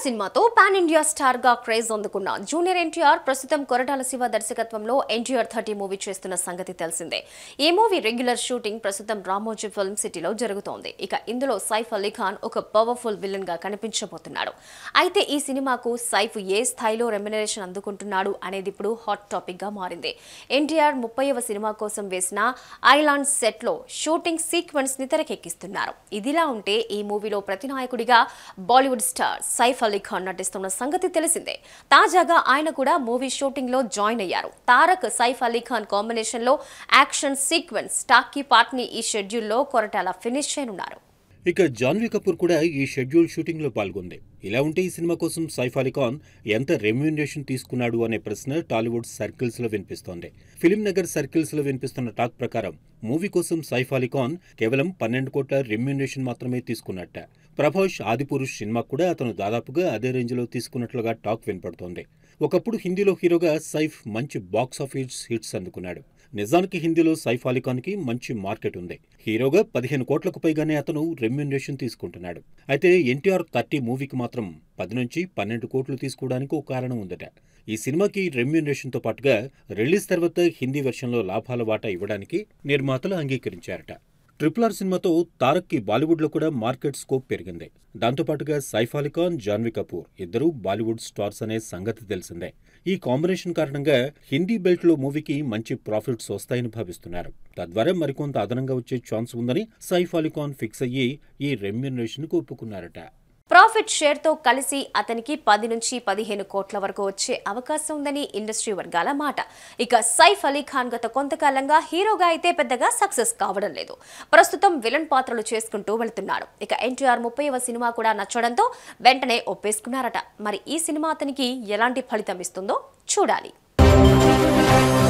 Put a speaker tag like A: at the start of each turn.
A: సినిమాతో pan India star గా craze అందుకున్న జూనియర్ ఎన్టీఆర్ ప్రస్తుతం కొరటాల శివ దర్శకత్వంలో ఎన్టీఆర్ థర్టీ మూవీ చేస్తున్న సంగతి తెలిసిందే ఈ మూవీ రెగ్యులర్ షూటింగ్ ప్రస్తుతం రామోజీ ఫిల్మ్ సిటీలో జరుగుతోంది ఇక ఇందులో సైఫ్ అలీ ఖాన్ ఒక పవర్ఫుల్ విలన్ గా కనిపించబోతున్నాడు అయితే ఈ సినిమాకు సైఫ్ ఏ స్థాయిలో రెమ్యునరేషన్ అందుకుంటున్నాడు అనేది ఇప్పుడు హాట్ టాపిక్ గా మారింది ఎన్టీఆర్ ముప్పైవ సినిమా కోసం వేసిన ఐలాండ్ సెట్ లో షూటింగ్ సీక్వెన్స్ ని తెరకెక్కిస్తున్నారు ఇదిలా ఉంటే ఈ మూవీలో ప్రతినాయకుడిగా బాలీవుడ్ స్టార్ సైఫ్ అలీ ఖాన్ నటిస్తున్న సంగతి తెలిసిందే తాజాగా ఆయన కూడా మూవీ షూటింగ్ లో జాయిన్ అయ్యారు తారక్ సైఫ్ అలీ ఖాన్ కాంబినేషన్ లో యాక్షన్ సీక్వెన్స్ టాకీ పార్ట్ ని ఈ షెడ్యూల్లో కొరటాల ఫినిష్ చేయనున్నారు
B: ఇక జాన్వీ కపూర్ కూడా ఈ షెడ్యూల్ షూటింగ్ లో పాల్గొంది ఇలా ఉంటే ఈ సినిమా కోసం సైఫ్ అలీ ఖాన్ ఎంత రెమ్యూనరేషన్ తీసుకున్నాడు అనే ప్రశ్న టాలీవుడ్ సర్కిల్స్ లో వినిపిస్తోంది ఫిలిం నగర్ సర్కిల్స్ లో వినిపిస్తున్న టాక్ ప్రకారం మూవీ కోసం సైఫ్ అలీ ఖాన్ కేవలం పన్నెండు కోట్ల రెమ్యూనరేషన్ మాత్రమే తీసుకున్నట్ట ప్రభాష్ ఆదిపురుష్ సినిమా కూడా అతను దాదాపుగా అదే రేంజ్ లో తీసుకున్నట్లుగా టాక్ వినపడుతోంది ఒకప్పుడు హిందీలో హీరోగా సైఫ్ మంచి బాక్స్ ఆఫీస్ హిట్స్ అందుకున్నాడు నిజానికి హిందీలో సైఫ్ అలీ ఖాన్ కి మంచి మార్కెట్ ఉంది హీరోగా పదిహేను కోట్లకు పైగానే అతను రెమ్యూనరేషన్ తీసుకుంటున్నాడు అయితే ఎన్టీఆర్ థర్టీ మూవీకి మాత్రం పది నుంచి పన్నెండు కోట్లు తీసుకోవడానికి ఒక కారణం ఉందట ఈ సినిమాకి రెమ్యూనరేషన్ తో పాటుగా రిలీజ్ తర్వాత హిందీ వెర్షన్లో లాభాల వాటా ఇవ్వడానికి నిర్మాతలు అంగీకరించారట ట్రిపుల్ ఆర్ సినిమాతో తారక్ కి బాలీవుడ్ లో కూడా మార్కెట్ స్కోప్ పెరిగింది దాంతోపాటుగా సైఫ్ అలీ ఖాన్ జాన్వీ కపూర్ ఇద్దరూ బాలీవుడ్ స్టార్స్ అనే సంగతి తెలిసిందే ఈ కాంబినేషన్ కారణంగా హిందీ బెల్ట్ లో మూవీకి మంచి ప్రాఫిట్స్ వస్తాయని భావిస్తున్నారు తద్వారా మరికొంత అదనంగా వచ్చే ఛాన్స్ ఉందని సైఫ్ అలీ ఖాన్ ఫిక్స్ అయ్యి ఈ రెమ్యూనరేషన్ కు ఒప్పుకున్నారట
A: ప్రాఫిట్ షేర్ తో కలిసి అతనికి పది నుంచి పదిహేను కోట్ల వరకు వచ్చే అవకాశం ఉందని ఇండస్ట్రీ వర్గాల మాట ఇక సైఫ్ అలీ ఖాన్ గత కొంతకాలంగా హీరోగా అయితే పెద్దగా సక్సెస్ కావడం లేదు ప్రస్తుతం విలన్ పాత్రలు చేసుకుంటూ వెళ్తున్నాడు ఇక ఎన్టీఆర్ ముప్పైవ సినిమా కూడా నచ్చడంతో వెంటనే ఒప్పేసుకున్నారట మరి ఈ సినిమా అతనికి ఎలాంటి ఫలితం ఇస్తుందో చూడాలి